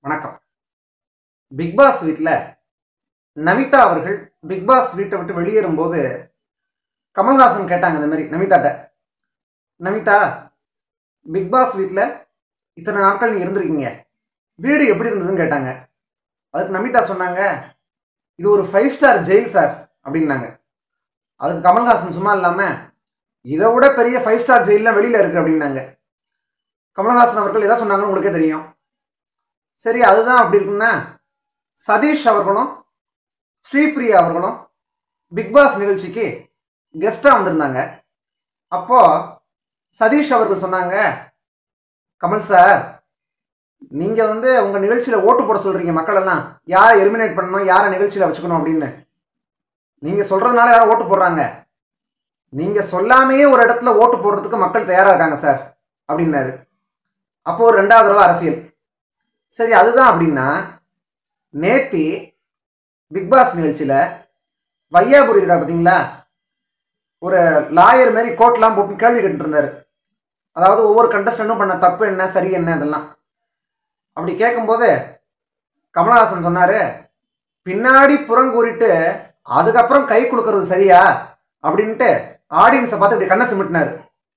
வணக்கம் big pass வீட்டில் நமிதா அவர்கள் பிக் பாஸ் வீட்டை விட்டு வெளியேறும்போது கமல்ஹாசன் கேட்டாங்க இந்த மாதிரி நமிதாட்ட நமிதா பிக் பாஸ் வீட்டில் இத்தனை நாட்கள் நீ இருந்திருக்கீங்க வீடு எப்படி இருந்ததுன்னு கேட்டாங்க அதுக்கு நமிதா சொன்னாங்க இது ஒரு ஃபைவ் ஸ்டார் ஜெயில் சார் அப்படின்னாங்க அதுக்கு கமல்ஹாசன் சும்மா இல்லாமல் இதை விட பெரிய ஃபைவ் ஸ்டார் ஜெயிலாம் வெளியில் இருக்குது அப்படின்னாங்க கமல்ஹாசன் அவர்கள் எதை சொன்னாங்கன்னு உங்களுக்கே தெரியும் சரி அதுதான் அப்படி இருக்குன்னா சதீஷ் அவர்களும் ஸ்ரீபிரியா அவர்களும் பிக் பாஸ் நிகழ்ச்சிக்கு கெஸ்ட்டாக வந்திருந்தாங்க அப்போது சதீஷ் அவர்கள் சொன்னாங்க கமல் சார் நீங்கள் வந்து உங்கள் நிகழ்ச்சியில் ஓட்டு போட சொல்கிறீங்க மக்கள் எல்லாம் யாரை எலிமினேட் பண்ணணும் யாரை நிகழ்ச்சியில் வச்சுக்கணும் அப்படின்னு நீங்கள் சொல்கிறதுனால யாரும் ஓட்டு போடுறாங்க நீங்கள் சொல்லாமையே ஒரு இடத்துல ஓட்டு போடுறதுக்கு மக்கள் தயாராக இருக்காங்க சார் அப்படின்னாரு அப்போ ஒரு ரெண்டாவது தடவை அரசியல் சரி அதுதான் அப்படின்னா நேத்தி பிக்பாஸ் நிகழ்ச்சியில் வையாபுரி இருக்கா பார்த்தீங்களா ஒரு லாயர் மாதிரி கோட்லாம் போட்டு கேள்வி கேட்டுட்டு இருந்தார் அதாவது ஒவ்வொரு கண்டஸ்டண்ட்டும் பண்ண தப்பு என்ன சரி என்ன இதெல்லாம் அப்படி கேட்கும்போது கமலஹாசன் சொன்னார் பின்னாடி புறங்கூறிட்டு அதுக்கப்புறம் கை கொடுக்கறது சரியா அப்படின்ட்டு ஆடியன்ஸை பார்த்து இப்படி கண்ணை சிமிட்டினார்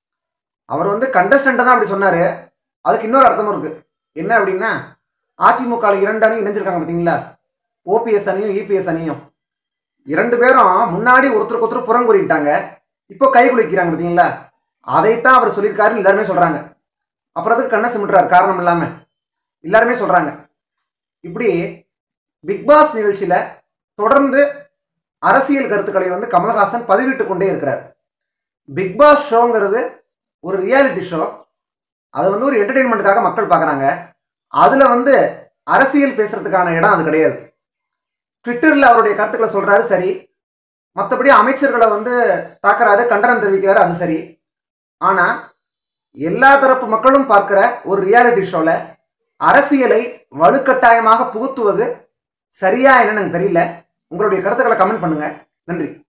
அவர் வந்து கண்டஸ்டண்ட்டை தான் அப்படி சொன்னார் அதுக்கு இன்னொரு அர்த்தமும் இருக்குது என்ன அப்படின்னா அதிமுக இரண்டு அணியும் இணைஞ்சிருக்காங்க பார்த்தீங்களா ஓபிஎஸ் அணியும் இபிஎஸ் அணியும் இரண்டு பேரும் முன்னாடி ஒருத்தருக்கு ஒருத்தர் புறங்குறிட்டாங்க இப்போ கை குளிக்கிறாங்க பார்த்தீங்களா அதைத்தான் அவர் சொல்லியிருக்காருன்னு எல்லாருமே சொல்கிறாங்க அப்புறம் அதுக்கு கண்ணை சிமிட்டுறாரு காரணம் இல்லாமல் எல்லாருமே சொல்கிறாங்க இப்படி பிக்பாஸ் நிகழ்ச்சியில் தொடர்ந்து அரசியல் கருத்துக்களை வந்து கமல்ஹாசன் பதிவிட்டு கொண்டே இருக்கிறார் பிக்பாஸ் ஷோங்கிறது ஒரு ரியாலிட்டி ஷோ அது வந்து ஒரு என்டர்டெயின்மெண்ட்டுக்காக மக்கள் பார்க்குறாங்க அதில் வந்து அரசியல் பேசுறதுக்கான இடம் அது கிடையாது ட்விட்டரில் அவருடைய கருத்துக்களை சொல்கிறாரு சரி மற்றபடி அமைச்சர்களை வந்து தாக்குறாரு கண்டனம் தெரிவிக்கிறாரு அது சரி ஆனால் எல்லா தரப்பு மக்களும் பார்க்குற ஒரு ரியாலிட்டி ஷோவில் அரசியலை வலுக்கட்டாயமாக புகுத்துவது சரியா என்னன்னு எனக்கு தெரியல உங்களுடைய கருத்துக்களை கமெண்ட் பண்ணுங்கள் நன்றி